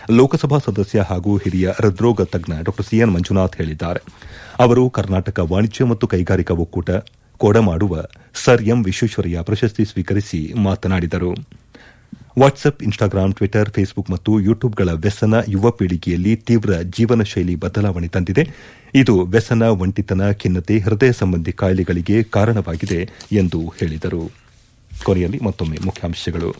ಲೋಕಸಭಾ ಸದಸ್ಯ ಹಾಗೂ ಹಿರಿಯ ಹೃದ್ರೋಗ ತಜ್ಞ ಡಾ ಸಿಎನ್ ಮಂಜುನಾಥ್ ಹೇಳಿದ್ದಾರೆ ಅವರು ಕರ್ನಾಟಕ ವಾಣಿಜ್ಯ ಮತ್ತು ಕೈಗಾರಿಕಾ ಒಕ್ಕೂಟ ಕೊಡಮಾಡುವ ಸರ್ ಎಂ ವಿಶ್ವೇಶ್ವರಯ್ಯ ಪ್ರಶಸ್ತಿ ಸ್ವೀಕರಿಸಿ ಮಾತನಾಡಿದರು ವಾಟ್ಸ್ಆಪ್ ಇನ್ಸ್ಟಾಗ್ರಾಂ ಟ್ವಿಟರ್ ಫೇಸ್ಬುಕ್ ಮತ್ತು ಯೂಟ್ಯೂಬ್ಗಳ ವ್ಯಸನ ಯುವ ಪೀಳಿಗೆಯಲ್ಲಿ ತೀವ್ರ ಜೀವನ ಶೈಲಿ ಬದಲಾವಣೆ ತಂದಿದೆ ಇದು ವ್ಯಸನ ಒಂಟಿತನ ಖಿನ್ನತೆ ಹೃದಯ ಸಂಬಂಧಿ ಕಾಯಿಲೆಗಳಿಗೆ ಕಾರಣವಾಗಿದೆ ಎಂದು ಹೇಳಿದರು ಕೊನೆಯಲ್ಲಿ ಮತ್ತೊಮ್ಮೆ ಮುಖ್ಯಾಂಶಗಳು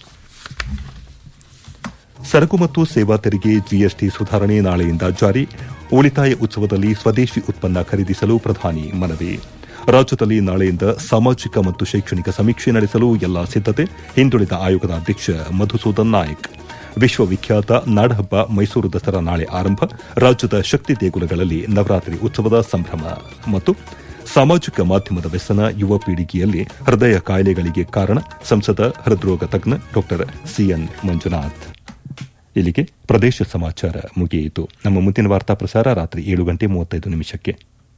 ಸರಕು ಮತ್ತು ಸೇವಾ ತೆರಿಗೆ ಜಿಎಸ್ಟಿ ಸುಧಾರಣೆ ನಾಳೆಯಿಂದ ಜಾರಿ ಉಳಿತಾಯ ಉತ್ಸವದಲ್ಲಿ ಸ್ವದೇಶಿ ಉತ್ಪನ್ನ ಖರೀದಿಸಲು ಪ್ರಧಾನಿ ಮನವಿ ರಾಜ್ಯದಲ್ಲಿ ನಾಳೆಯಿಂದ ಸಾಮಾಜಿಕ ಮತ್ತು ಶೈಕ್ಷಣಿಕ ಸಮೀಕ್ಷೆ ನಡೆಸಲು ಎಲ್ಲಾ ಸಿದ್ದತೆ ಹಿಂದುಳಿದ ಆಯೋಗದ ಅಧ್ಯಕ್ಷ ಮಧುಸೂದನ್ ನಾಯಕ್ ವಿಶ್ವವಿಖ್ಯಾತ ನಾಡಹಬ್ಬ ಮೈಸೂರು ದಸರಾ ನಾಳೆ ಆರಂಭ ರಾಜ್ಯದ ಶಕ್ತಿ ದೇಗುಲಗಳಲ್ಲಿ ನವರಾತ್ರಿ ಉತ್ಸವದ ಸಂಭ್ರಮ ಮತ್ತು ಸಾಮಾಜಿಕ ಮಾಧ್ಯಮದ ವ್ಯಸನ ಯುವ ಪೀಳಿಗೆಯಲ್ಲಿ ಹೃದಯ ಕಾಯಿಲೆಗಳಿಗೆ ಕಾರಣ ಸಂಸದ ಹೃದ್ರೋಗ ತಜ್ಞ ಡಾ ಸಿಎನ್ ಮಂಜುನಾಥ್ ಇಲ್ಲಿಗೆ ಪ್ರದೇಶ ಸಮಾಚಾರ ಮುಗಿಯಿತು ನಮ್ಮ ಮುಂದಿನ ವಾರ್ತಾ ಪ್ರಸಾರ ರಾತ್ರಿ ಏಳು ಗಂಟೆ ಮೂವತ್ತೈದು ನಿಮಿಷಕ್ಕೆ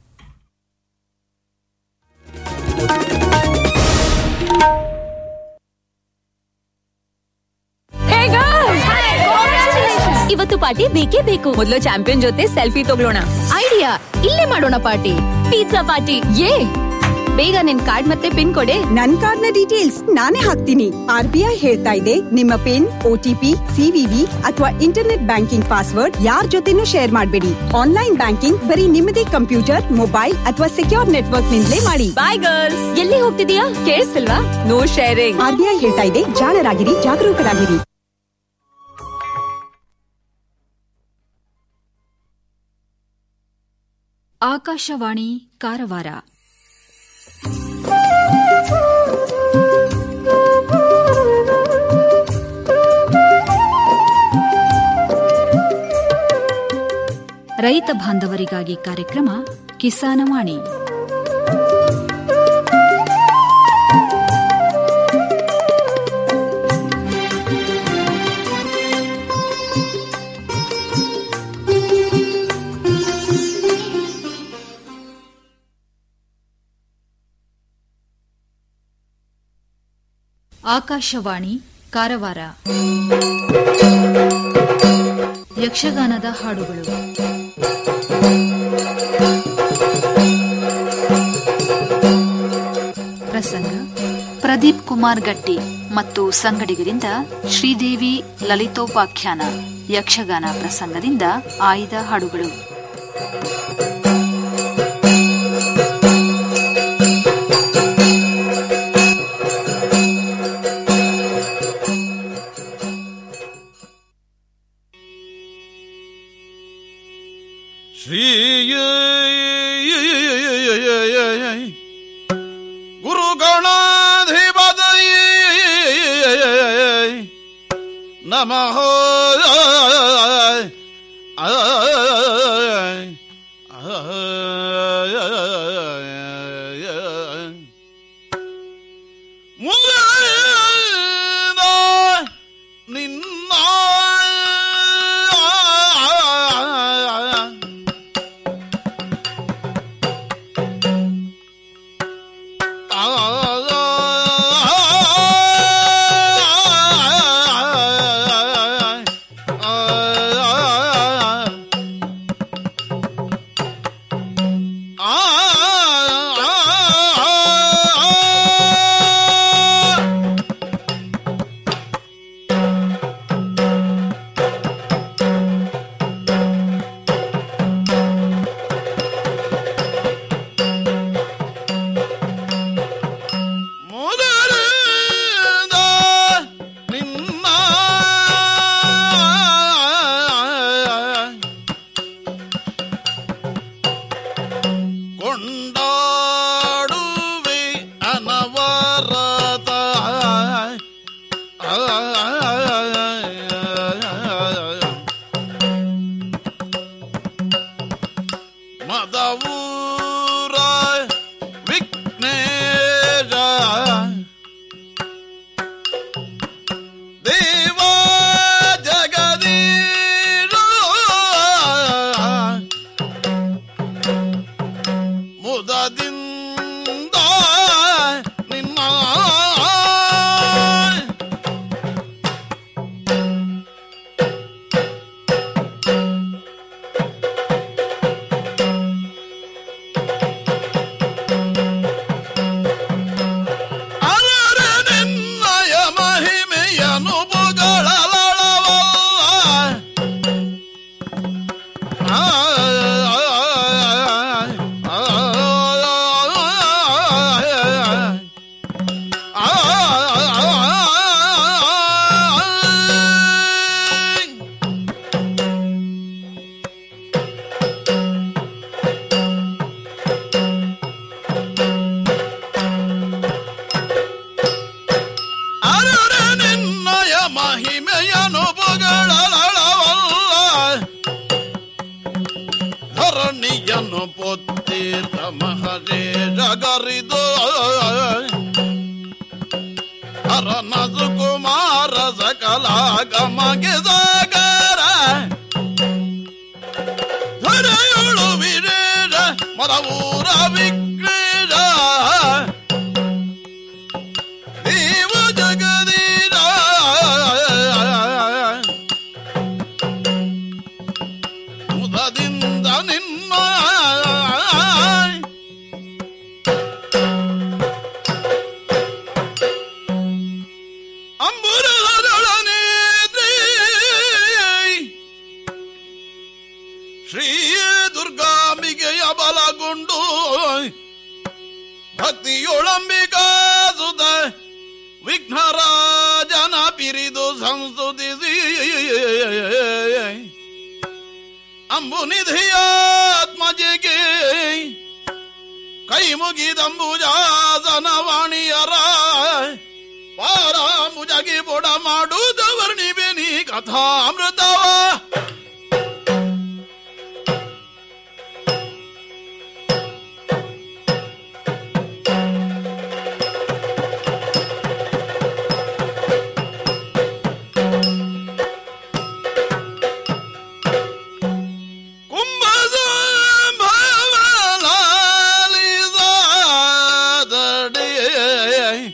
ಇವತ್ತು ಪಾರ್ಟಿ ಬೇಕೇ ಬೇಕು ಮೊದಲು ಚಾಂಪಿಯನ್ ಜೊತೆ ಸೆಲ್ಫಿ ತಗೊಳ್ಳೋಣ ಐಡಿಯಾ ಇಲ್ಲೇ ಮಾಡೋಣ ಪಾರ್ಟಿ ಪಿಜ್ಜಾ ಪಾರ್ಟಿ ಏ ಬೇಗ ನಿನ್ ಕಾರ್ಡ್ ಮತ್ತೆ ಪಿನ್ ಕೊಡೆ ನನ್ ಕಾರ್ಡ್ ನ ಡೀಟೇಲ್ಸ್ ನಾನೇ ಹಾಕ್ತೀನಿ ಆರ್ ಬಿ ಐ ಹೇಳ್ತಾ ಇದೆ ನಿಮ್ಮ ಪಿನ್ ಓಟಿಪಿ ಸಿವಿವಿ ಅಥವಾ ಇಂಟರ್ನೆಟ್ ಬ್ಯಾಂಕಿಂಗ್ ಪಾಸ್ವರ್ಡ್ ಯಾರ್ ಜೊತೆನೂ ಶೇರ್ ಮಾಡಬೇಡಿ ಆನ್ಲೈನ್ ಬ್ಯಾಂಕಿಂಗ್ ಬರೀ ನಿಮ್ಮದೇ ಕಂಪ್ಯೂಟರ್ ಮೊಬೈಲ್ ಅಥವಾ ಸೆಕ್ಯೂರ್ ನೆಟ್ವರ್ಕ್ ನಿಂದಲೇ ಮಾಡಿ ಬಾಯ್ ಗರ್ಲ್ಸ್ ಎಲ್ಲಿ ಹೋಗ್ತಿದೀಯಾ ಕೇಳಿಸ್ತಿಲ್ವಾ no sharing R B I ಹೇಳ್ತಾ ಇದೆ ಜಾಣರಾಗಿರಿ ಜಾಗರೂಕರಾಗಿರಿ ಆಕಾಶವಾಣಿ ಕಾರವಾರ ರೈತ ಬಾಂಧವರಿಗಾಗಿ ಕಾರ್ಯಕ್ರಮ ಕಿಸಾನವಾಣಿ ಆಕಾಶವಾಣಿ ಕಾರವಾರ ಯಕ್ಷಗಾನದ ಹಾಡುಗಳು ಪ್ರಸಂಗ ಪ್ರದೀಪ್ ಕುಮಾರ್ ಗಟ್ಟಿ ಮತ್ತು ಸಂಗಡಿಗರಿಂದ ಶ್ರೀದೇವಿ ಲಲಿತೋಪಾಖ್ಯಾನ ಯಕ್ಷಗಾನ ಪ್ರಸಂಗದಿಂದ ಆಯ್ದ ಹಾಡುಗಳು ಶ್ರೀ ಗುರುಗಣಾಧಿಪತಯ ನಮಃ ನಿನ್ನ ಗಮಗೆ ಸಾಗರ ಧರೆಯೊಳು ವಿರೇರ ಮದವೂರ ವಿಕ್ರೀಡ ದೇವ ಜಗದೀರ ಮುದದಿಂದ ನಿನ್ನ ಅಂಬುರದೊಡನೆ ಶ್ರೀ ದುರ್ಗಾಂಬಿಕೆಯ ಬಲಗೊಂಡು ಭಕ್ತಿಯೊಳಂಬಿಕಾಸುತ ವಿಘ್ನರಾಜನ ಪಿರಿದು ಸಂಸ್ತುತಿಸಿ ಅಂಬುನಿಧಿಯಾತ್ಮಜೆಗೆ ಕೈ ಮುಗಿದಂಬುಜಾಸನ ವಾಣಿಯರ ಪಾರ ಮುಜಗಿ ಬೊಡ ಮಾಡುವುದವರ್ಣಿಬೆ ನೀ ಕಥಾಮೃತವ ಕುಂಭಸಂಭವಲಾಲಿಸಾದಡೆ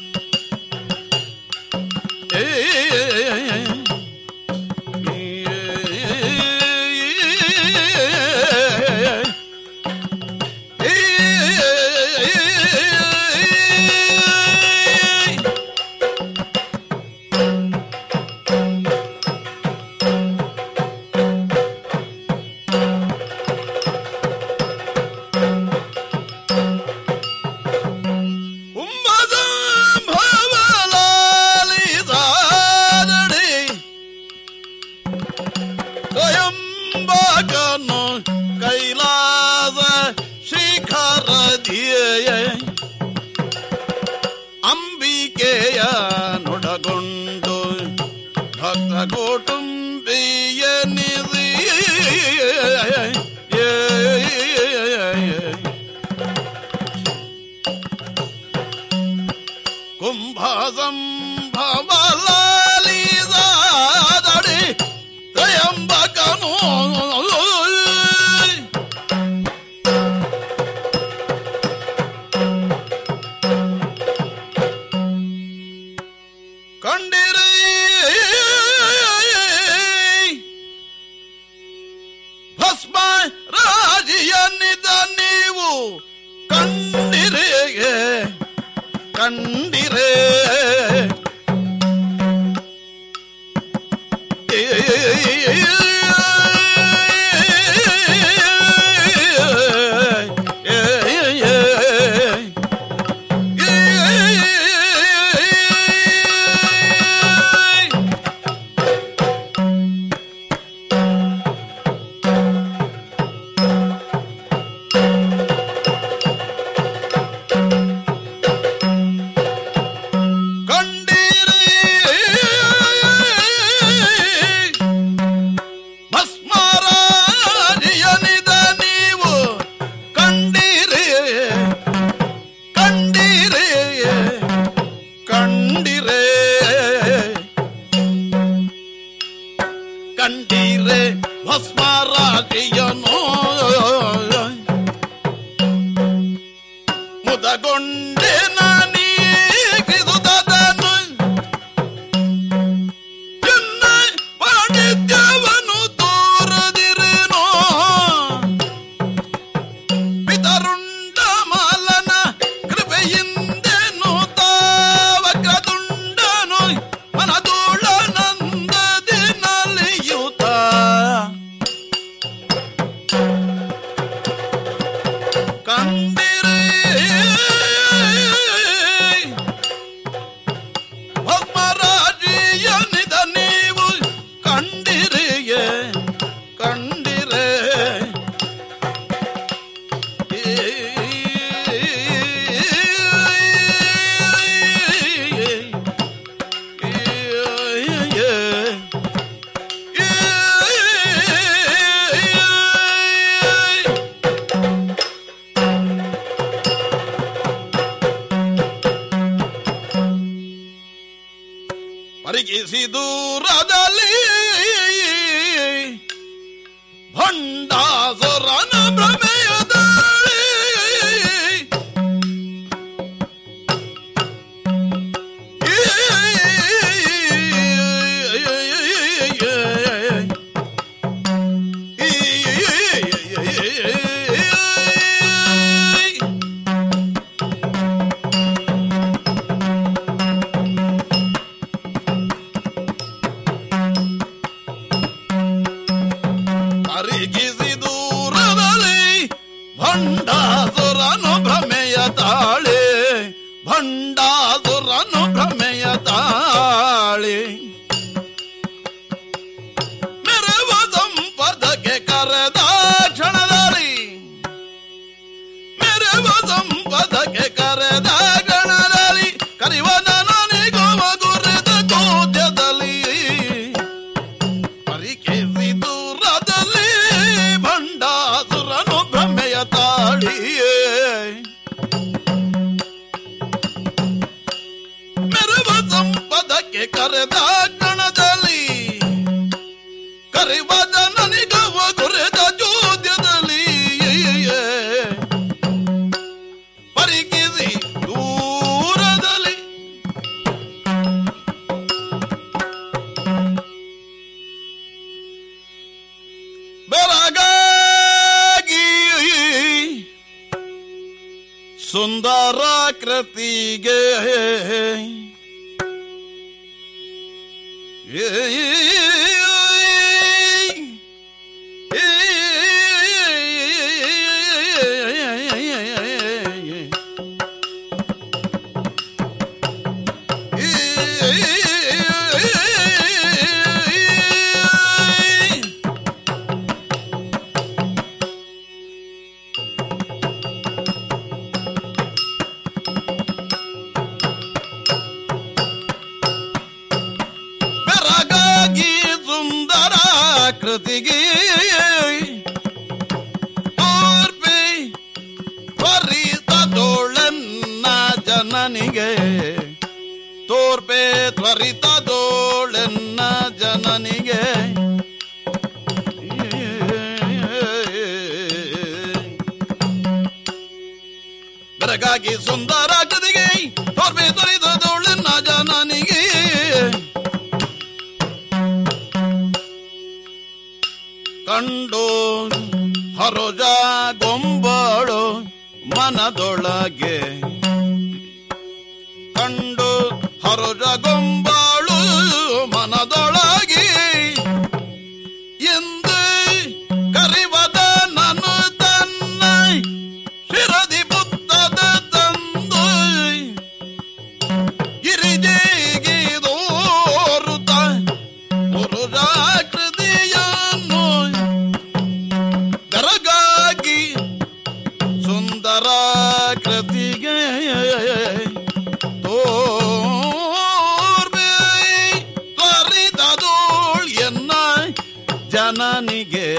ಕುಂಭಸಂಭವಲಾಲಿಸಾದಡೆ ಸ್ವಯಂಬಕನು ಕೈಲಾಸ ಶಿಖರದಿಯ ಅಂಬಿಕೆಯ ನುಡಗೊಂಡು ಭಕ್ತ ಕುಟುಂಬಿಯ ನಿಧಿ ಕುಂಭಸಂಭವಲಾಲಿಸಾದಡೆ ತ್ರಯಂಬಕನು ಕಂಡಿರಿ ಭಸ್ಮ ರಾಜಿಯನ್ನಿದ ನೀವು ಕಂಡಿರಿ ಕಂಡಿರೇ ಭಸ್ಮರಾಜಿಯನಿದ ನೀವು ಕಂಡಿರಿ ಕಂಡಿರಿ ಕಂಡಿರೆ ಕಂಡಿರೆ ಭಸ್ಮರಾಜಿಯನು ಮುದಗೊಂಡೆ ನಾನೀಗಿದುದನು ಎನ್ನ ಪಾಂಡಿತ್ಯವನು ತೋರದಿರೇನೋ ಪಿತರುಂಡ ಮಾಲನ ಕೃಪೆಯಿಂದೆನು ತಾವಕ್ರದುಂಡನು ಮನದೋಳ ನಂದದಿ ನಲಿಯುತ್ತ ಕಂಡಿರೇ ದೂರದಲ್ಲಿ ಭಂಡಾಸುರನ ಭ್ರಮೆಯದಾಳಿ ಅರಿಗಿಸಿ ದೂರದಲ್ಲಿ ಭಂಡಾಸುರನು ಭ್ರಮೆಯ ತಾಳೆ ಭಂಡಾಸುರನು ಭ್ರಮೆಯ ತಾಳೆ ಮೆರವ ಸಂಪದಕ್ಕೆ ಕರೆದ ಕ್ಷಣದಲ್ಲಿ ಮೆರವ ಸಂಪದಕ್ಕೆ ಕರೆದ ಗಣದಲ್ಲಿ ಕರಿವನ ನನಗೊವ ಗುರಿದ ಗೋದ್ಯದಲ್ಲಿ ಪರಿಕೇಸಿ ದೂರದಲ್ಲಿ ಭಂಡಾಸುರನು ಭ್ರಮೆಯ ತಾಳಿಯೇ ಮೆರವ ಸಂಪದಕ್ಕೆ ಕರೆದ ಕಣದಲ್ಲಿ ಕರಿವದ ನನಗವ ಗುರೆದ ಜೋದ್ಯದಲ್ಲಿ ಪರಿಕಿಸಿ ದೂರದಲ್ಲಿ ಬೆರಗಾಗಿ ಸುಂದರ ಕೃತಿಗೆ ಬೆರಗಾಗಿ ಸುಂದರ ಕೃತಿಗೆ ತೋರ್ಪೆ ತ್ವರಿತ ತೋಳನ್ನ ಜನನಿಗೆ ತೋರ್ಪೆ ತ್ವರಿತ ತೋಳನ್ನ ಜನನಿಗೆ ಬೆರಗಾಗಿ ಸುಂದರ ಕೃತಿಗೆ ತೋರ್ಪೆ ತ್ವರಿತ ತೋಳನ್ನ ಜನನಿಗೆ ಕಂಡು ಹರೋಜ ಗೊಂಬಾಳು ಮನದೊಳಗೆ ಕಂಡು ಹರೋಜ ಗೊಂಬಾಳು ಮನದೊಳಗೆ ಎಂದು ಕರಿವದ ನಾನು ತನ್ನ ಶಿರದಿ ಬುತ್ತದ ತಂದು ಗಿರಿಜೆಗೆ ದೋರುತ್ತ ಪುರುಷಾಕೃತಿಯನ್ನು ಬೆರಗಾಗಿ ಸುಂದರ ಕೃತಿಗೆ ತೋರ್ಬೆ ತ್ವರಿತದೋಳ್ ಎನ್ನ ಜನನಿಗೆ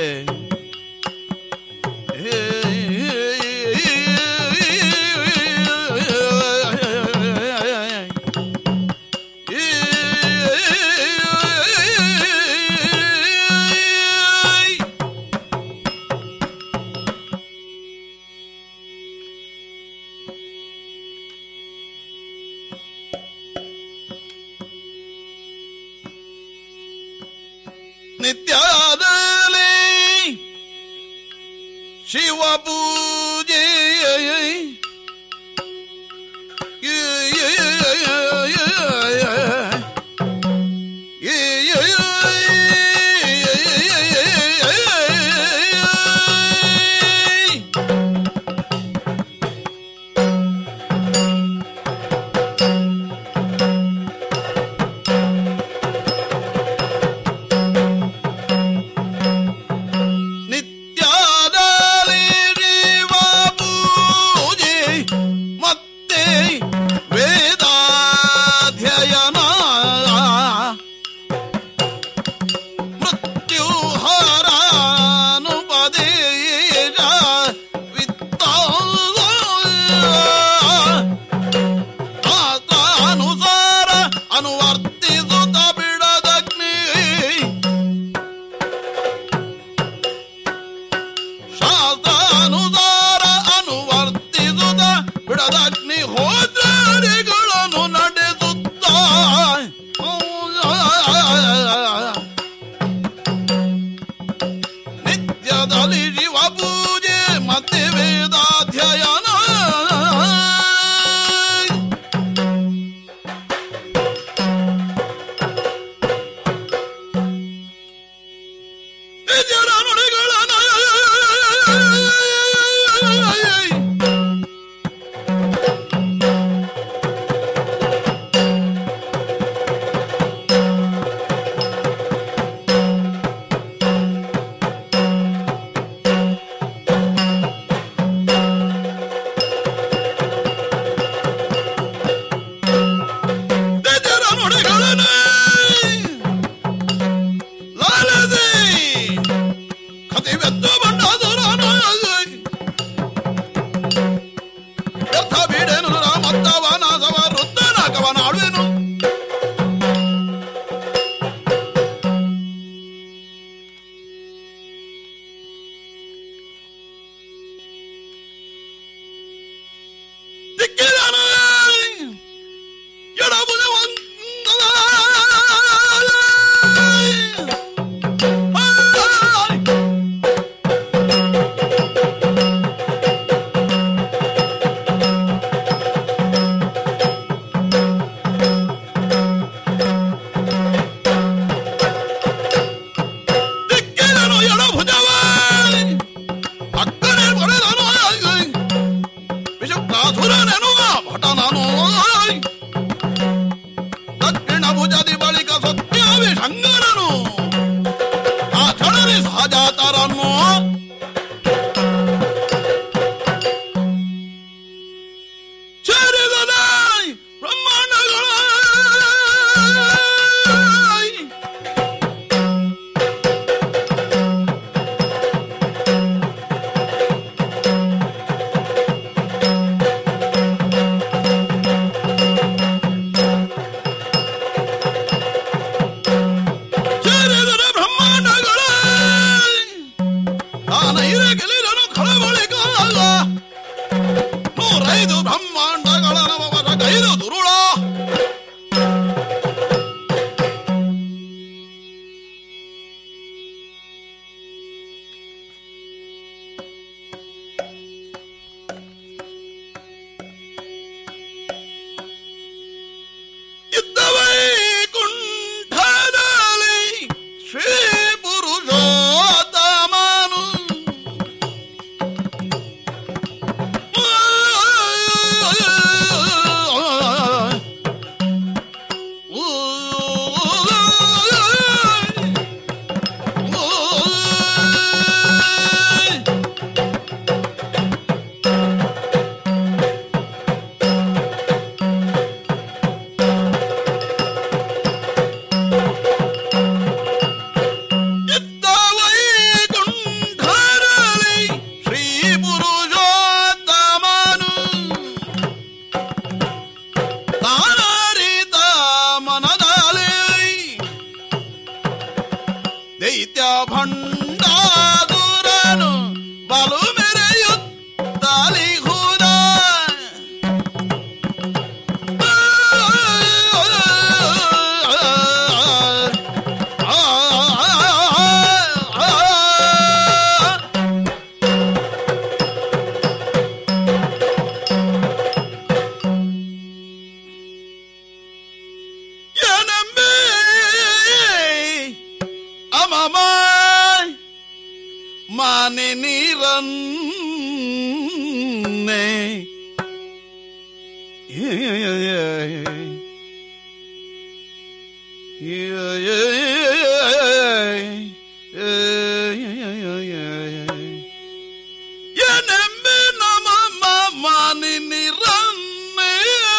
ನಿತ್ಯದಲ್ಲಿ ಮಂದಿರದಲ್ಲಿ ಶಿವ ಪೂಜೆ ಮತ್ತೆ ವೇದಾಧ್ಯಯನ ನಿಜರ ನುಡಿಗಳನ್ನ ನಿಜರ ನುಡಿಗಳನ್ನ ಲಾಲದೆ ಕತಿವೆತ್ತು ಬಣ್ಣದುರನ ವ್ಯರ್ಥ ಬೀಡೇನು ದುರ ಮತ್ತವನಾದವ ವೃತ್ತನಾಕವನಾಡುವೆನು ದಿಕ್ಕಿದಾನ ವಿಷಕ್ರಾಧುರನೆನುವ ಭಟ ನಾನು ದಕ್ಷಿಣ ಭುಜದಿ ಬಳಿಕ ಸತ್ಯ ವಿಷಂಗರನು ಆ ಕ್ಷಣದಿ ಸಹಜಾತರನ್ನು ಸೇರಿದನ ಬ್ರಹ್ಮಾಂಡಗಳ ಸೇರಿದನ ಬ್ರಹ್ಮಾಂಡಗಳ ತಾನ ಇರಗಲಿರನು ಕಳವಳಿಗಾಗ ನೂರೈದು ಬ್ರಹ್ಮಾಂಡಗಳ ನವವರ ಗೈರು ದುರುಳ ಇದ್ದವೈ ಕುಂಠದಲ್ಲಿ ಶ್ರೀ ಪುರುಷೋತ್ತಮನು ಇದ್ದವೈ ಕುಂಠರಲ್ಲಿ ಶ್ರೀ ಪುರುಷೋತ್ತಮನು ತಾನಾರಿತ ಮನದಲ್ಲಿ ದೈತ್ಯ ಭಂಡಾದುರನು ಬಲು ಮೆರೆಯುತ್ತಲಿ ಹೂದ ಏನಂಬೆ ಅಮಮ ಮಾನೆ ನೀರನ್ನೇ ಏನಂಬೆ ನಮ ಮಾನೆ ನೀರನ್ನೇ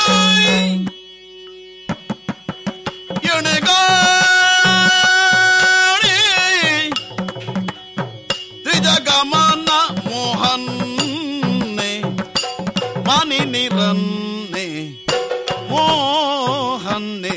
ಎಣೆಗಾಣಿ ತ್ರಿಜಗಮನ ಮೋಹನ್ನೆ ಮಾನಿ ನಿರನ್ನೆ ಮೋಹನ್ನೆ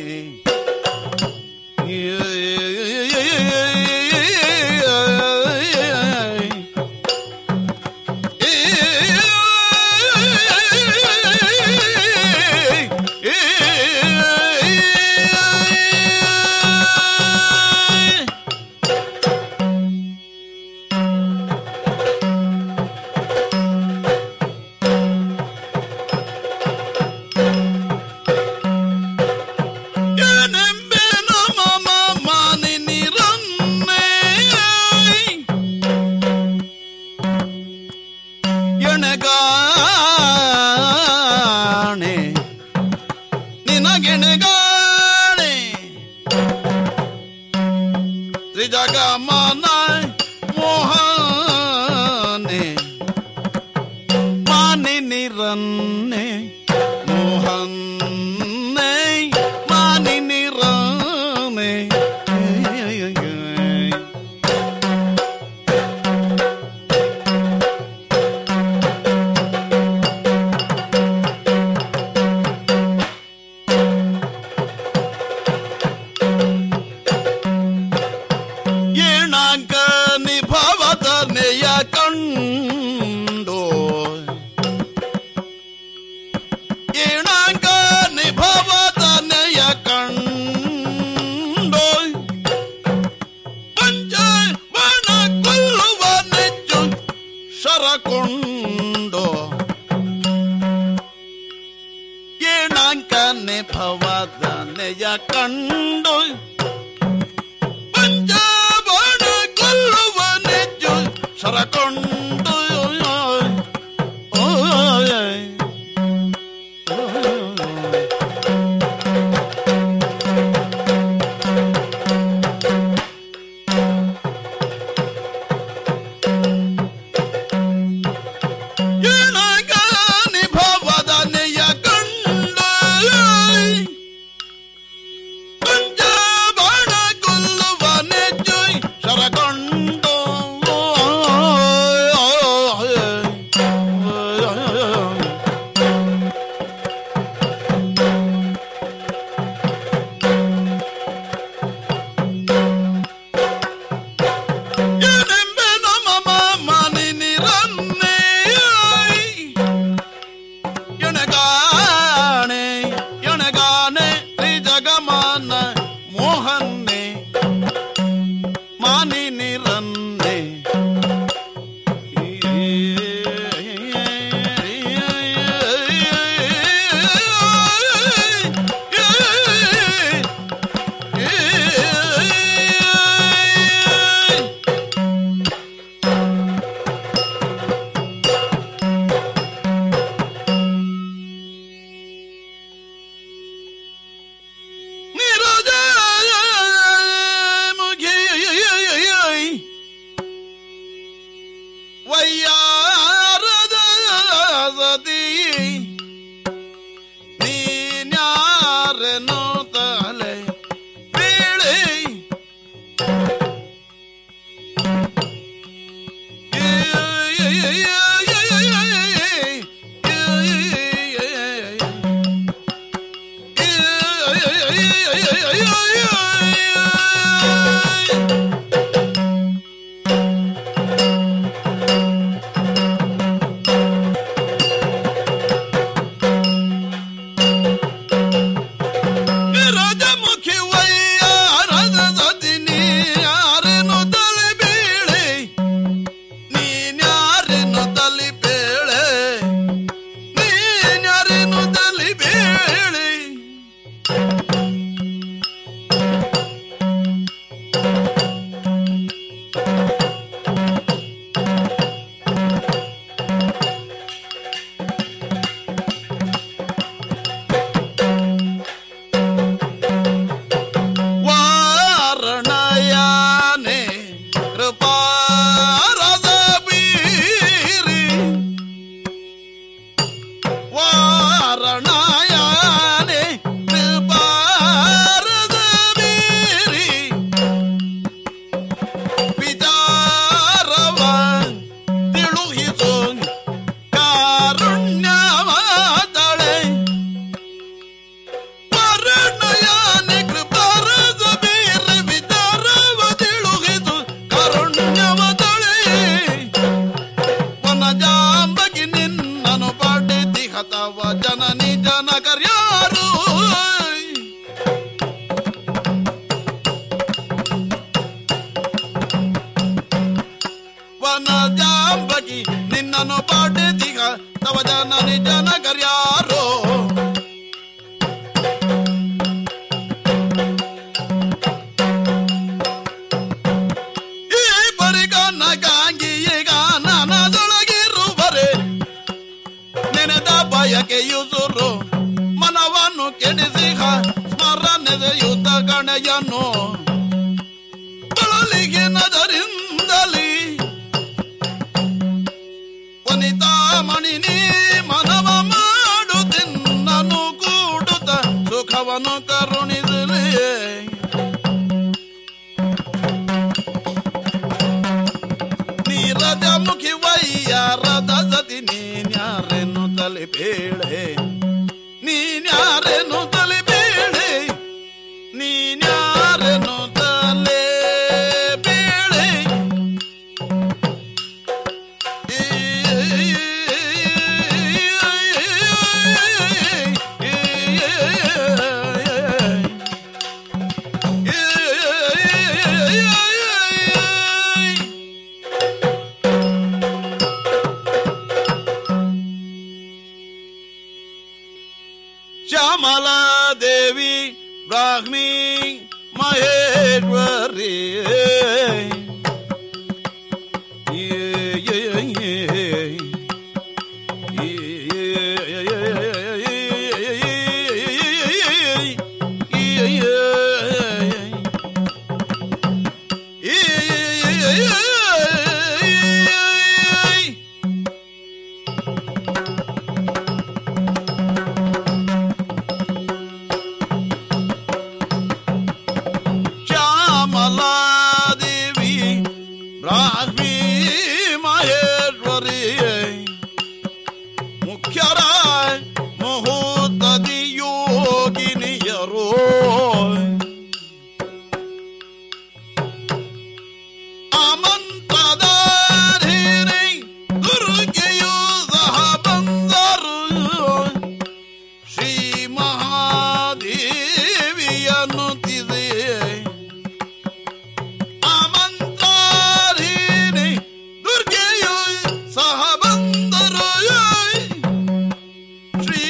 ಏನಾಂಕ ನಿಭಾವದನೆಯ ಕಂಡು ಏನಾಂಕ ನಿಭಾವದನೆಯ ಕಂಡು ಪಂಚ ಬಣ ಕೊಲ್ಲುವ ನೆಚ್ಚು ಶರಕೊಂಡು ಏನಾಂಕ ನಿಭಾವದನೆಯ ಕಂಡು ಪಂಚಬಾಣ ಕೊಲ್ಲುವ ನೆಜ್ಜು ಸರಕೊಂಡು ಏನಾಗ ನಿಭಾವದ ನೆಯ ಕಂಡು ಪಂಚಬಾಣ ಕೊಲ್ಲುವ ನೆಜ್ಜು ಸರಕೊಂಡು ಏನೆಂಬೆ ನಮ್ಮ ಮಾನಿ ನಿರನ್ನೇ ಎಣಗಾಣೆ ಎಣಗಾನೆ ಶ್ರೀ ಜಗಮಾನ ಮೋಹನ್ನೆ ಮಾನಿ ನಿರನ್ನೆ ನೀರಜ ಮುಖಿ ವಯ್ಯಾರದ ಸತಿ ನೀನ್ಯಾರನು ತಲೆ ಬೀಳಿ ರಾಜಮುಖಿ ವಯ್ಯಾರದ ಸತಿ ನೀನ್ಯಾರನು ತಲೆ ಬೀಳಿ ನೀನ್ಯಾರನು ತಲೆ ಬೇಳೆ ನೀನ್ಯಾರನು ತಲೆ ಬೇಳೆ ವಾರಣಯಾನೆ ಕೃಪಾರದ ಬೀರಿ ವಾರಣಯಾನೆ ಕೃಪಾರದ ಬೀರಿ ವಿಚಾರವ ತಿಳುಹಿಸು ಕಾರುಣ್ಯವಾದಳೆ ವರ್ಣಯಾನೆ ಕೃಪಾರದ ಬೀರ ವಿಚಾರವ ತಿಳುಹಿಸು ಕಾರುಣ್ಯವದಳೆ ವನಜಾಂಬಗಿ ನಿನ್ನನು ಪಡೆದಿ ಹತವ ಜನನಿ ಜನಕರ್ಯಾರು ವನಜಾಂಬಗಿ ನಿನ್ನನು ಪಡೆದಿ ತವ ಜನನಿ ಜನಕರ್ಯಾರೋ ಈ ಬರಿಗಾನ ಗಾಂಗಿ ಈಗ ನನದೊಳಗಿರುವರೆ ನೆನೆದ ಬಯಕೆಯು ಸುರು ಮನವನ್ನು ಕೆಡಿಸಿ ಸ್ಮರಣೆದ ಯುದ್ಧ ಗಣೆಯನ್ನು ಬಳಲಿಗೆ ನದರಿಂದಲಿ ವನಿತಾ ಮಣಿ ನೀ ಮನವ ಮಾಡುತ್ತಿನ್ನನು ಕೂಡುತ್ತ ಸುಖವನ್ನು ಕರುಣಿಸಲಿ ನೀರದ ಮುಖಿ ವಯ್ಯಾರದ ಸತಿ ನೀನ್ಯಾರೆನು ತಲೆ ಬೇಳೆ ನೀನ್ಯಾರೆನು ತಲೆ ಬೇಳೆ ನೀನ್ಯಾರೆನು ತಲೆ ಬೇಳೆ ಶ್ಯಾಮಲಾದೇವಿ ಬ್ರಾಹ್ಮಿ ಮಹೇಶ್ವರಿ ಶ್ಯಾಮಲಾದೇವಿ ಬ್ರಾಹ್ಮಿ ಮಹೇಶ್ವರಿ ಮುಖ್ಯರ ಮುಹೂರ್ತದಿ ಯೋಗಿನಿಯರು ಅಮಂತ್ರಧಾರಿಣಿ ದುರ್ಗೆಯು ಸಹ ಬಂದರು ಶ್ರೀ ಮಹಾದೇವಿಯನ್ನು ತಿದೆ ಅಮಂತ್ರಾಧೀನಿ ದುರ್ಗೆಯು ಸಹ ಬಂದರು ಶ್ರೀ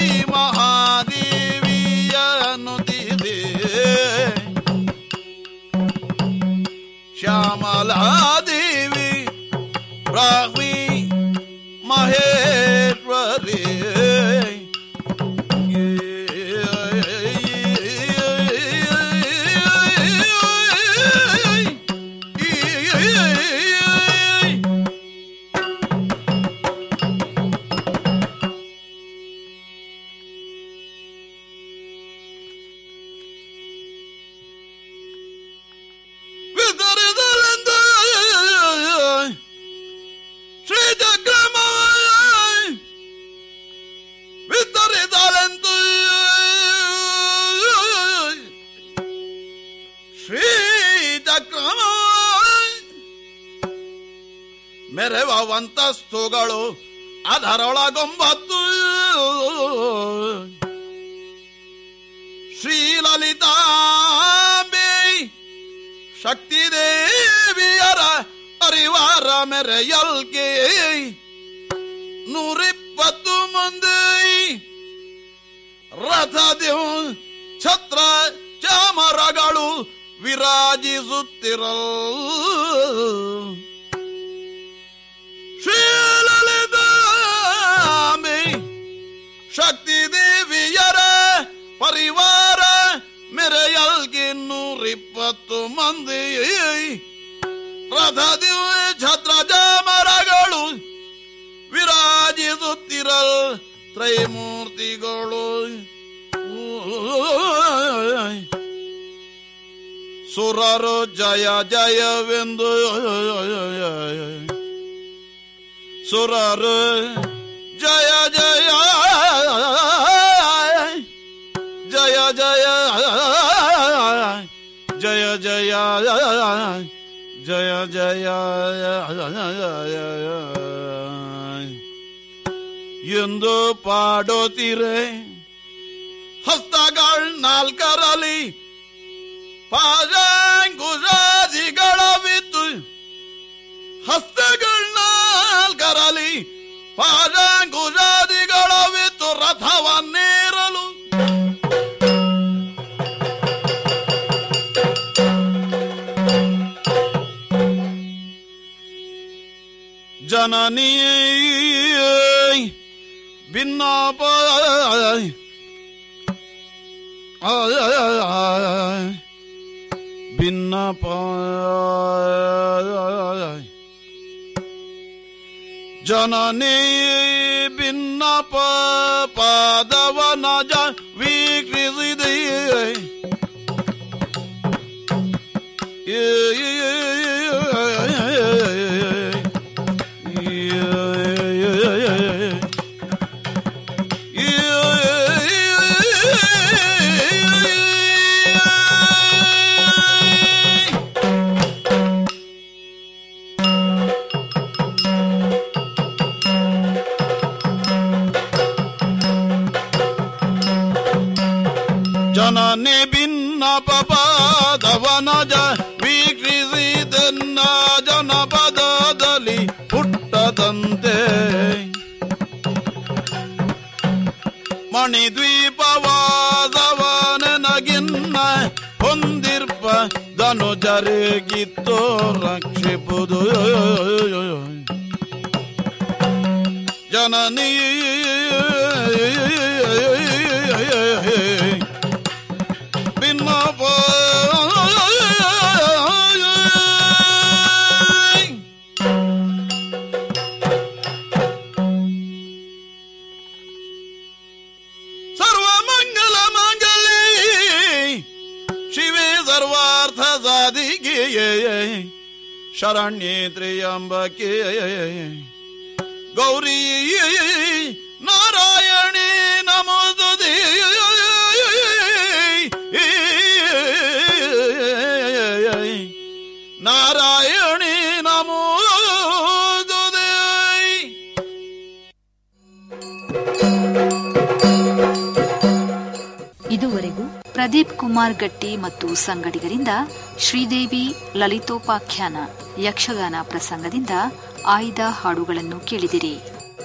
ಮಹಾದೇವಿಯನ್ನು ತಿದೆ ಶ್ಯಾಮಲಾದೇವಿ ಬ್ರಾಹ್ಮಿ ಮಹೇಶ್ವರಿ ವಿತರಿಸಲೆಂದು ಶ್ರೀ ಚಕ್ರಮ ವಿತರಿಸಲೆಂದು ಶ್ರೀ ಚಕ್ರಮ ಮೆರವಂತಸ್ತುಗಳು ಅದರೊಳಗೊಂಬತ್ತು ಶ್ರೀಲಲಿತಾಂಬೆ ಶಕ್ತಿ ದೇವಿಯರ ಅರಿವಾರ ಮೆರೆಯಲ್ಗೆ ನೂರಿಪ್ಪತ್ತು ಮಂದಿ ರಥದೇವ್ ಛತ್ರ ಚಾಮರಗಳು ವಿರಾಜಿಸುತ್ತಿರಲ್ ಶ್ರೀಲಲಿತಾಂಬೆ ಶಕ್ತಿ ದೇವಿಯರ ಪರಿವಾರ ಮೆರೆಯಲ್ಗೆ ನೂರಿಪ್ಪತ್ತು ಮಂದಿ ರಥದಿ ಛತ್ರ ಮರಗಳು ವಿರಾಜಿಸುತ್ತಿರಲ್ ತ್ರೈಮೂರ್ತಿಗಳು ಸುರರು ಜಯ ಜಯವೆಂದು ಸುರರು ಜಯ ಜಯ ಜಯ ಜಯ ಜಯ ಜಯ ಜಯ ಜಯ ಎಂದು ಪಾಡೋತಿರೆ ಹಸ್ತಗಳ್ ನಾಲ್ಕರಲ್ಲಿ ಪಾಜಾಂಗುಜಾದಿಗಳವಿತ್ತು ಹಸ್ತಗಳ್ ನಾಲ್ಕರಲ್ಲಿ ಪಾಜಾಂಗುಜಾದಿಗಳವಿತ್ತು ರಥವನ್ನೇರಲು ಜನನೀ ಭಿನ್ನಾಪ ಭಿನ್ನಪ ಜನನೀ ಭಿನ್ನಪ ಪಾದವನ ಜ ವೀಕ್ಷಿಸಿದೆ ಜನನಿ ಭಿನ್ನ ಪಪಾದವನ ಜ ವೀಕ್ಷಿಸಿದನ್ನ ಜನಪದದಲ್ಲಿ ಹುಟ್ಟದಂತೆ ಮಣಿದ್ವೀಪವಾದ ಯಾರಿಗಿತ್ತೋ ರಕ್ಷಿಪುದು ಜನನೀ ಭಿನ್ನಪ ಸರ್ವಮಂಗಲ ಮಂಗಲೇ ಶಿವೆ ಸರ್ವಾರ್ಥ ಸಾಧಿಕೆ ಶರಣ್ಯೇ ತ್ರಿಯಂಬಕೆ ಗೌರಿ ನಾರಾಯಣಿ ನಮೋದುದೇ ನಾರಾಯಣಿ ನಮೋದುದೇ ಇದುವರೆಗೂ ಪ್ರದೀಪ್ ಕುಮಾರ್ ಗಟ್ಟಿ ಮತ್ತು ಸಂಗಡಿಗರಿಂದ ಶ್ರೀದೇವಿ ಲಲಿತೋಪಾಖ್ಯಾನ ಯಕ್ಷಗಾನ ಪ್ರಸಂಗದಿಂದ ಆಯ್ದ ಹಾಡುಗಳನ್ನು ಕೇಳಿದಿರಿ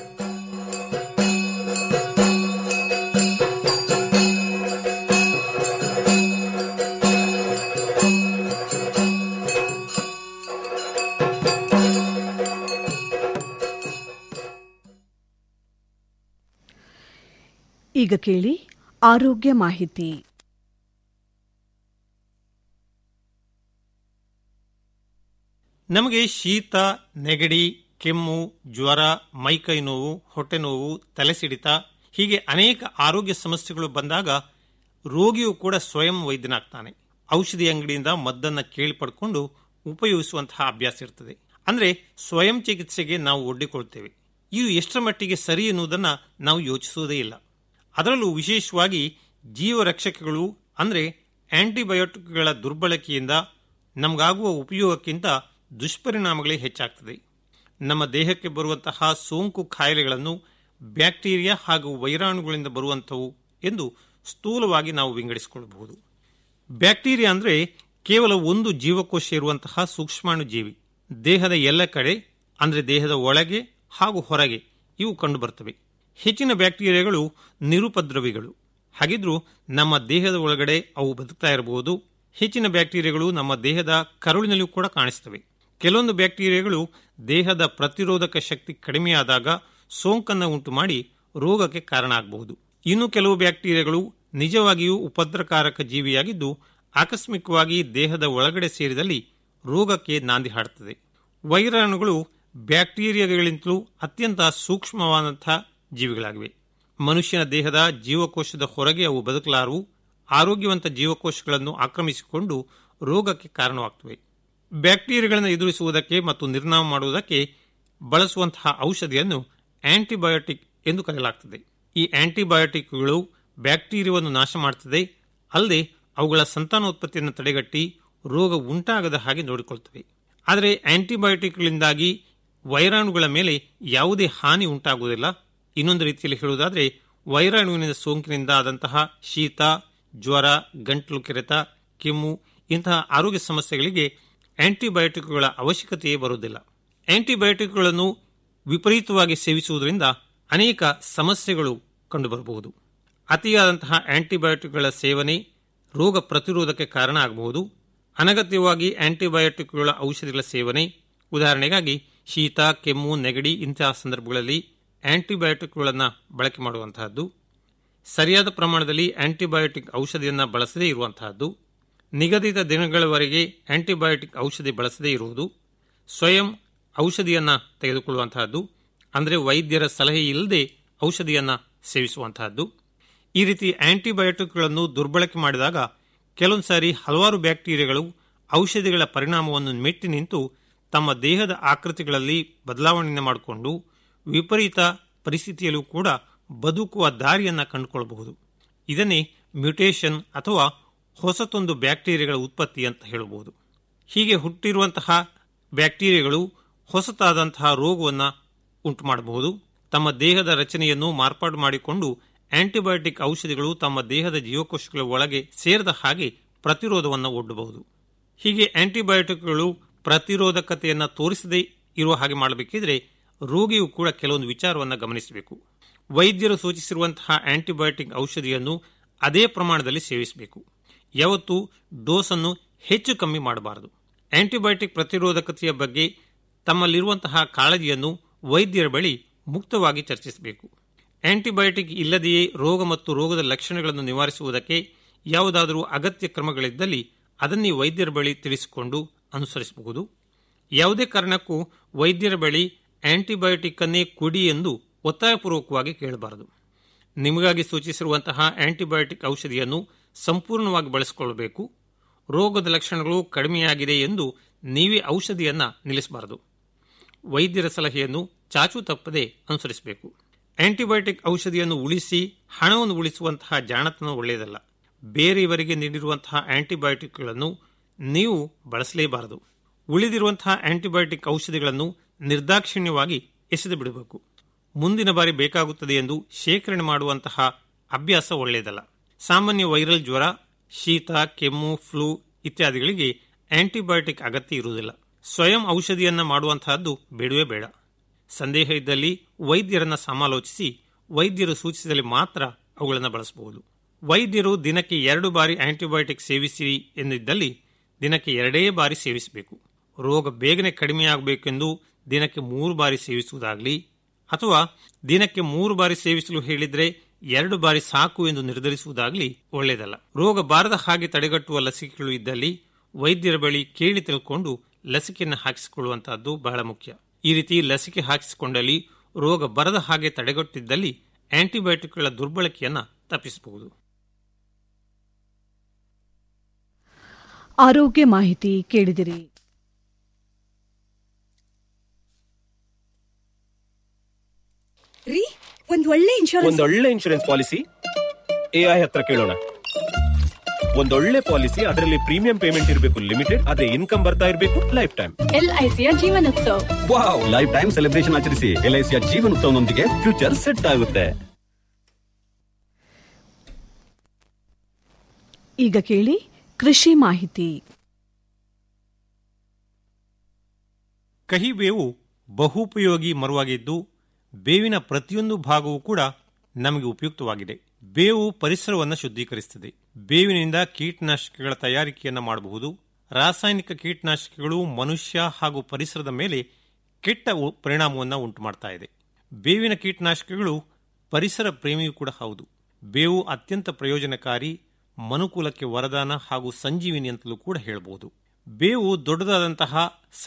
ಈಗ ಕೇಳಿ ಆರೋಗ್ಯ ಮಾಹಿತಿ ನಮಗೆ ಶೀತ ನೆಗಡಿ ಕೆಮ್ಮು ಜ್ವರ ಮೈಕೈ ನೋವು ಹೊಟ್ಟೆ ನೋವು ತಲೆ ಸಿಡಿತ ಹೀಗೆ ಅನೇಕ ಆರೋಗ್ಯ ಸಮಸ್ಯೆಗಳು ಬಂದಾಗ ರೋಗಿಯು ಕೂಡ ಸ್ವಯಂ ವೈದ್ಯನಾಗ್ತಾನೆ ಔಷಧಿ ಅಂಗಡಿಯಿಂದ ಮದ್ದನ್ನು ಕೇಳಿ ಪಡ್ಕೊಂಡು ಉಪಯೋಗಿಸುವಂತಹ ಅಭ್ಯಾಸ ಇರ್ತದೆ ಅಂದ್ರೆ ಸ್ವಯಂ ಚಿಕಿತ್ಸೆಗೆ ನಾವು ಒಡ್ಡಿಕೊಳ್ತೇವೆ ಇದು ಎಷ್ಟರ ಮಟ್ಟಿಗೆ ಸರಿ ಎನ್ನುವುದನ್ನು ನಾವು ಯೋಚಿಸುವುದೇ ಇಲ್ಲ ಅದರಲ್ಲೂ ವಿಶೇಷವಾಗಿ ಜೀವರಕ್ಷಕಗಳು ಅಂದರೆ ಆಂಟಿಬಯೋಟಿಕ್ಗಳ ದುರ್ಬಳಕೆಯಿಂದ ನಮಗಾಗುವ ಉಪಯೋಗಕ್ಕಿಂತ ದುಷ್ಪರಿಣಾಮಗಳೇ ಹೆಚ್ಚಾಗ್ತದೆ ನಮ್ಮ ದೇಹಕ್ಕೆ ಬರುವಂತಹ ಸೋಂಕು ಕಾಯಿಲೆಗಳನ್ನು ಬ್ಯಾಕ್ಟೀರಿಯಾ ಹಾಗೂ ವೈರಾಣುಗಳಿಂದ ಬರುವಂಥವು ಎಂದು ಸ್ಥೂಲವಾಗಿ ನಾವು ವಿಂಗಡಿಸಿಕೊಳ್ಳಬಹುದು ಬ್ಯಾಕ್ಟೀರಿಯಾ ಅಂದರೆ ಕೇವಲ ಒಂದು ಜೀವಕೋಶ ಇರುವಂತಹ ಸೂಕ್ಷ್ಮಾಣು ಜೀವಿ ದೇಹದ ಎಲ್ಲ ಕಡೆ ಅಂದರೆ ದೇಹದ ಒಳಗೆ ಹಾಗೂ ಹೊರಗೆ ಇವು ಕಂಡುಬರ್ತವೆ ಹೆಚ್ಚಿನ ಬ್ಯಾಕ್ಟೀರಿಯಾಗಳು ನಿರುಪದ್ರವಿಗಳು ಹಾಗಿದ್ರೂ ನಮ್ಮ ದೇಹದ ಒಳಗಡೆ ಅವು ಬದುಕ್ತಾ ಇರಬಹುದು ಹೆಚ್ಚಿನ ಬ್ಯಾಕ್ಟೀರಿಯಾಗಳು ನಮ್ಮ ದೇಹದ ಕರುಳಿನಲ್ಲೂ ಕೂಡ ಕಾಣಿಸ್ತವೆ ಕೆಲವೊಂದು ಬ್ಯಾಕ್ಟೀರಿಯಾಗಳು ದೇಹದ ಪ್ರತಿರೋಧಕ ಶಕ್ತಿ ಕಡಿಮೆಯಾದಾಗ ಸೋಂಕನ್ನು ಉಂಟು ಮಾಡಿ ರೋಗಕ್ಕೆ ಕಾರಣ ಆಗಬಹುದು ಇನ್ನು ಕೆಲವು ಬ್ಯಾಕ್ಟೀರಿಯಾಗಳು ನಿಜವಾಗಿಯೂ ಉಪದ್ರಕಾರಕ ಜೀವಿಯಾಗಿದ್ದು ಆಕಸ್ಮಿಕವಾಗಿ ದೇಹದ ಒಳಗಡೆ ಸೇರಿದಲ್ಲಿ ರೋಗಕ್ಕೆ ನಾಂದಿ ಹಾಡುತ್ತದೆ ವೈರಾಣುಗಳು ಬ್ಯಾಕ್ಟೀರಿಯಾಗಳಿಂತಲೂ ಅತ್ಯಂತ ಸೂಕ್ಷ್ಮವಾದಂತಹ ಜೀವಿಗಳಾಗಿವೆ ಮನುಷ್ಯನ ದೇಹದ ಜೀವಕೋಶದ ಹೊರಗೆ ಅವು ಬದುಕಲಾರವು ಆರೋಗ್ಯವಂತ ಜೀವಕೋಶಗಳನ್ನು ಆಕ್ರಮಿಸಿಕೊಂಡು ರೋಗಕ್ಕೆ ಕಾರಣವಾಗ್ತವೆ ಬ್ಯಾಕ್ಟೀರಿಯಾಗಳನ್ನು ಎದುರಿಸುವುದಕ್ಕೆ ಮತ್ತು ನಿರ್ನಾಮ ಮಾಡುವುದಕ್ಕೆ ಬಳಸುವಂತಹ ಔಷಧಿಯನ್ನು ಆಂಟಿಬಯೋಟಿಕ್ ಎಂದು ಕರೆಯಲಾಗ್ತದೆ ಈ ಆಂಟಿಬಯೋಟಿಕ್ಗಳು ಬ್ಯಾಕ್ಟೀರಿಯಾವನ್ನು ನಾಶ ಮಾಡುತ್ತದೆ ಅಲ್ಲದೆ ಅವುಗಳ ಸಂತಾನೋತ್ಪತ್ತಿಯನ್ನು ತಡೆಗಟ್ಟಿ ರೋಗ ಉಂಟಾಗದ ಹಾಗೆ ನೋಡಿಕೊಳ್ತವೆ ಆದರೆ ಆಂಟಿಬಯೋಟಿಕ್ಗಳಿಂದಾಗಿ ವೈರಾಣುಗಳ ಮೇಲೆ ಯಾವುದೇ ಹಾನಿ ಉಂಟಾಗುವುದಿಲ್ಲ ಇನ್ನೊಂದು ರೀತಿಯಲ್ಲಿ ಹೇಳುವುದಾದರೆ ವೈರಾಣುವಿನ ಸೋಂಕಿನಿಂದ ಆದಂತಹ ಶೀತ ಜ್ವರ ಗಂಟಲು ಕೆರೆತ ಕೆಮ್ಮು ಇಂತಹ ಆರೋಗ್ಯ ಸಮಸ್ಯೆಗಳಿಗೆ ಆಂಟಿಬಯೋಟಿಕ್ಗಳ ಅವಶ್ಯಕತೆಯೇ ಬರುವುದಿಲ್ಲ ಆಂಟಿಬಯೋಟಿಕ್ಗಳನ್ನು ವಿಪರೀತವಾಗಿ ಸೇವಿಸುವುದರಿಂದ ಅನೇಕ ಸಮಸ್ಯೆಗಳು ಕಂಡುಬರಬಹುದು ಅತಿಯಾದಂತಹ ಆಂಟಿಬಯೋಟಿಕ್ಗಳ ಸೇವನೆ ರೋಗ ಪ್ರತಿರೋಧಕ್ಕೆ ಕಾರಣ ಆಗಬಹುದು ಅನಗತ್ಯವಾಗಿ ಆಂಟಿಬಯೋಟಿಕ್ಗಳ ಔಷಧಿಗಳ ಸೇವನೆ ಉದಾಹರಣೆಗಾಗಿ ಶೀತ ಕೆಮ್ಮು ನೆಗಡಿ ಇಂತಹ ಸಂದರ್ಭಗಳಲ್ಲಿ ಆಂಟಿಬಯೋಟಿಕ್ಗಳನ್ನು ಬಳಕೆ ಮಾಡುವಂತಹದ್ದು ಸರಿಯಾದ ಪ್ರಮಾಣದಲ್ಲಿ ಆಂಟಿಬಯೋಟಿಕ್ ಔಷಧಿಯನ್ನು ಬಳಸದೇ ಇರುವಂತಹದ್ದು ನಿಗದಿತ ದಿನಗಳವರೆಗೆ ಆಂಟಿಬಯೋಟಿಕ್ ಔಷಧಿ ಬಳಸದೇ ಇರುವುದು ಸ್ವಯಂ ಔಷಧಿಯನ್ನು ತೆಗೆದುಕೊಳ್ಳುವಂತಹದ್ದು ಅಂದರೆ ವೈದ್ಯರ ಸಲಹೆ ಇಲ್ಲದೆ ಔಷಧಿಯನ್ನು ಸೇವಿಸುವಂತಹದ್ದು ಈ ರೀತಿ ಆಂಟಿಬಯೋಟಿಕ್ಗಳನ್ನು ದುರ್ಬಳಕೆ ಮಾಡಿದಾಗ ಕೆಲವೊಂದು ಸಾರಿ ಹಲವಾರು ಬ್ಯಾಕ್ಟೀರಿಯಾಗಳು ಔಷಧಿಗಳ ಪರಿಣಾಮವನ್ನು ಮೆಟ್ಟಿ ನಿಂತು ತಮ್ಮ ದೇಹದ ಆಕೃತಿಗಳಲ್ಲಿ ಬದಲಾವಣೆಯನ್ನು ಮಾಡಿಕೊಂಡು ವಿಪರೀತ ಪರಿಸ್ಥಿತಿಯಲ್ಲೂ ಕೂಡ ಬದುಕುವ ದಾರಿಯನ್ನು ಕಂಡುಕೊಳ್ಳಬಹುದು ಇದನ್ನೇ ಮ್ಯೂಟೇಷನ್ ಅಥವಾ ಹೊಸತೊಂದು ಬ್ಯಾಕ್ಟೀರಿಯಾಗಳ ಉತ್ಪತ್ತಿ ಅಂತ ಹೇಳಬಹುದು ಹೀಗೆ ಹುಟ್ಟಿರುವಂತಹ ಬ್ಯಾಕ್ಟೀರಿಯಾಗಳು ಹೊಸತಾದಂತಹ ರೋಗವನ್ನು ಉಂಟು ಮಾಡಬಹುದು ತಮ್ಮ ದೇಹದ ರಚನೆಯನ್ನು ಮಾರ್ಪಾಡು ಮಾಡಿಕೊಂಡು ಆಂಟಿಬಯೋಟಿಕ್ ಔಷಧಿಗಳು ತಮ್ಮ ದೇಹದ ಜೀವಕೋಶಗಳ ಒಳಗೆ ಸೇರದ ಹಾಗೆ ಪ್ರತಿರೋಧವನ್ನು ಒಡ್ಡಬಹುದು ಹೀಗೆ ಆಂಟಿಬಯೋಟಿಕ್ಗಳು ಪ್ರತಿರೋಧಕತೆಯನ್ನು ತೋರಿಸದೇ ಇರುವ ಹಾಗೆ ಮಾಡಬೇಕಿದ್ರೆ ರೋಗಿಯು ಕೂಡ ಕೆಲವೊಂದು ವಿಚಾರವನ್ನು ಗಮನಿಸಬೇಕು ವೈದ್ಯರು ಸೂಚಿಸಿರುವಂತಹ ಆಂಟಿಬಯೋಟಿಕ್ ಔಷಧಿಯನ್ನು ಅದೇ ಪ್ರಮಾಣದಲ್ಲಿ ಸೇವಿಸಬೇಕು ಯಾವತ್ತೂ ಡೋಸನ್ನು ಹೆಚ್ಚು ಕಮ್ಮಿ ಮಾಡಬಾರದು ಆಂಟಿಬಯೋಟಿಕ್ ಪ್ರತಿರೋಧಕತೆಯ ಬಗ್ಗೆ ತಮ್ಮಲ್ಲಿರುವಂತಹ ಕಾಳಜಿಯನ್ನು ವೈದ್ಯರ ಬಳಿ ಮುಕ್ತವಾಗಿ ಚರ್ಚಿಸಬೇಕು ಆಂಟಿಬಯೋಟಿಕ್ ಇಲ್ಲದೆಯೇ ರೋಗ ಮತ್ತು ರೋಗದ ಲಕ್ಷಣಗಳನ್ನು ನಿವಾರಿಸುವುದಕ್ಕೆ ಯಾವುದಾದರೂ ಅಗತ್ಯ ಕ್ರಮಗಳಿದ್ದಲ್ಲಿ ಅದನ್ನೇ ವೈದ್ಯರ ಬಳಿ ತಿಳಿಸಿಕೊಂಡು ಅನುಸರಿಸಬಹುದು ಯಾವುದೇ ಕಾರಣಕ್ಕೂ ವೈದ್ಯರ ಬಳಿ ಆಂಟಿಬಯೋಟಿಕ್ ಅನ್ನೇ ಕೊಡಿ ಎಂದು ಒತ್ತಾಯಪೂರ್ವಕವಾಗಿ ಕೇಳಬಾರದು ನಿಮಗಾಗಿ ಸೂಚಿಸಿರುವಂತಹ ಆಂಟಿಬಯೋಟಿಕ್ ಔಷಧಿಯನ್ನು ಸಂಪೂರ್ಣವಾಗಿ ಬಳಸಿಕೊಳ್ಳಬೇಕು ರೋಗದ ಲಕ್ಷಣಗಳು ಕಡಿಮೆಯಾಗಿದೆ ಎಂದು ನೀವೇ ಔಷಧಿಯನ್ನ ನಿಲ್ಲಿಸಬಾರದು ವೈದ್ಯರ ಸಲಹೆಯನ್ನು ಚಾಚು ತಪ್ಪದೆ ಅನುಸರಿಸಬೇಕು ಆಂಟಿಬಯೋಟಿಕ್ ಔಷಧಿಯನ್ನು ಉಳಿಸಿ ಹಣವನ್ನು ಉಳಿಸುವಂತಹ ಜಾಣತನ ಒಳ್ಳೆಯದಲ್ಲ ಬೇರೆಯವರಿಗೆ ನೀಡಿರುವಂತಹ ಆಂಟಿಬಯೋಟಿಕ್ಗಳನ್ನು ನೀವು ಬಳಸಲೇಬಾರದು ಉಳಿದಿರುವಂತಹ ಆಂಟಿಬಯೋಟಿಕ್ ಔಷಧಿಗಳನ್ನು ನಿರ್ದಾಕ್ಷಿಣ್ಯವಾಗಿ ಎಸೆದು ಬಿಡಬೇಕು ಮುಂದಿನ ಬಾರಿ ಬೇಕಾಗುತ್ತದೆ ಎಂದು ಶೇಖರಣೆ ಮಾಡುವಂತಹ ಅಭ್ಯಾಸ ಒಳ್ಳೆಯದಲ್ಲ ಸಾಮಾನ್ಯ ವೈರಲ್ ಜ್ವರ ಶೀತ ಕೆಮ್ಮು ಫ್ಲೂ ಇತ್ಯಾದಿಗಳಿಗೆ ಆಂಟಿಬಯೋಟಿಕ್ ಅಗತ್ಯ ಇರುವುದಿಲ್ಲ ಸ್ವಯಂ ಔಷಧಿಯನ್ನ ಮಾಡುವಂತಹದ್ದು ಬೇಡವೇ ಬೇಡ ಸಂದೇಹ ಇದ್ದಲ್ಲಿ ವೈದ್ಯರನ್ನ ಸಮಾಲೋಚಿಸಿ ವೈದ್ಯರು ಸೂಚಿಸಿದಲ್ಲಿ ಮಾತ್ರ ಅವುಗಳನ್ನು ಬಳಸಬಹುದು ವೈದ್ಯರು ದಿನಕ್ಕೆ ಎರಡು ಬಾರಿ ಆಂಟಿಬಯೋಟಿಕ್ ಸೇವಿಸಿ ಎಂದಿದ್ದಲ್ಲಿ ದಿನಕ್ಕೆ ಎರಡೇ ಬಾರಿ ಸೇವಿಸಬೇಕು ರೋಗ ಬೇಗನೆ ಕಡಿಮೆಯಾಗಬೇಕೆಂದು ದಿನಕ್ಕೆ ಮೂರು ಬಾರಿ ಸೇವಿಸುವುದಾಗಲಿ ಅಥವಾ ದಿನಕ್ಕೆ ಮೂರು ಬಾರಿ ಸೇವಿಸಲು ಹೇಳಿದ್ರೆ ಎರಡು ಬಾರಿ ಸಾಕು ಎಂದು ನಿರ್ಧರಿಸುವುದಾಗಲಿ ಒಳ್ಳೆಯದಲ್ಲ ರೋಗ ಬಾರದ ಹಾಗೆ ತಡೆಗಟ್ಟುವ ಲಸಿಕೆಗಳು ಇದ್ದಲ್ಲಿ ವೈದ್ಯರ ಬಳಿ ಕೇಳಿ ತಿಳ್ಕೊಂಡು ಲಸಿಕೆಯನ್ನು ಹಾಕಿಸಿಕೊಳ್ಳುವಂತಹದ್ದು ಬಹಳ ಮುಖ್ಯ ಈ ರೀತಿ ಲಸಿಕೆ ಹಾಕಿಸಿಕೊಂಡಲ್ಲಿ ರೋಗ ಬರದ ಹಾಗೆ ತಡೆಗಟ್ಟಿದ್ದಲ್ಲಿ ಆಂಟಿಬಯೋಟಿಕ್ಗಳ ದುರ್ಬಳಕೆಯನ್ನ ತಪ್ಪಿಸಬಹುದು ಆರೋಗ್ಯ ಮಾಹಿತಿ ಕೇಳಿದಿರಿ ರೀ ಒಂದ್ ಒಳ್ಳೆ ಇನ್ಶೂರೆನ್ಸ್ ಒಂದೊಳ್ಳೆ ಇನ್ಶೂರೆನ್ಸ್ ಪಾಲಿಸಿ ಎಐ ಹತ್ರ ಕೇಳೋಣ ಒಂದೊಳ್ಳೆ ಪಾಲಿಸಿ ಅದರಲ್ಲಿ ಪ್ರೀಮಿಯಂ ಪೇಮೆಂಟ್ ಇರಬೇಕು ಲಿಮಿಟೆಡ್ ಅದೇ ಇನ್ಕಮ್ ಬರ್ತಾ ಇರಬೇಕು ಲೈಫ್ ಟೈಮ್ ಎಲ್ಐಸಿಯ Jeevan Utsav wow lifetime celebration ಆಚರಿಸಿ ಎಲ್ಐಸಿಯ ಜೀವನ ಉತ್ಸವನೊಂದಿಗೆ ಫ್ಯೂಚರ್ ಸೆಟ್ ಆಗುತ್ತೆ ಈಗ ಕೇಳಿ ಕೃಷಿ ಮಾಹಿತಿ ಕಹಿ ಬೇವು ಬಹುಪಯೋಗಿ ಮರವಾಗಿದ್ದು ಬೇವಿನ ಪ್ರತಿಯೊಂದು ಭಾಗವೂ ಕೂಡ ನಮಗೆ ಉಪಯುಕ್ತವಾಗಿದೆ ಬೇವು ಪರಿಸರವನ್ನು ಶುದ್ಧೀಕರಿಸುತ್ತದೆ ಬೇವಿನಿಂದ ಕೀಟನಾಶಕಗಳ ತಯಾರಿಕೆಯನ್ನು ಮಾಡಬಹುದು ರಾಸಾಯನಿಕ ಕೀಟನಾಶಕಗಳು ಮನುಷ್ಯ ಹಾಗೂ ಪರಿಸರದ ಮೇಲೆ ಕೆಟ್ಟ ಉ- ಪರಿಣಾಮವನ್ನು ಉಂಟು ಮಾಡ್ತಾ ಇದೆ ಬೇವಿನ ಕೀಟನಾಶಕಗಳು ಪರಿಸರ ಪ್ರೇಮಿಯೂ ಕೂಡ ಹೌದು ಬೇವು ಅತ್ಯಂತ ಪ್ರಯೋಜನಕಾರಿ ಮನುಕುಲಕ್ಕೆ ವರದಾನ ಹಾಗೂ ಸಂಜೀವಿನಿ ಅಂತಲೂ ಕೂಡ ಹೇಳಬಹುದು ಬೇವು ದೊಡ್ಡದಾದಂತಹ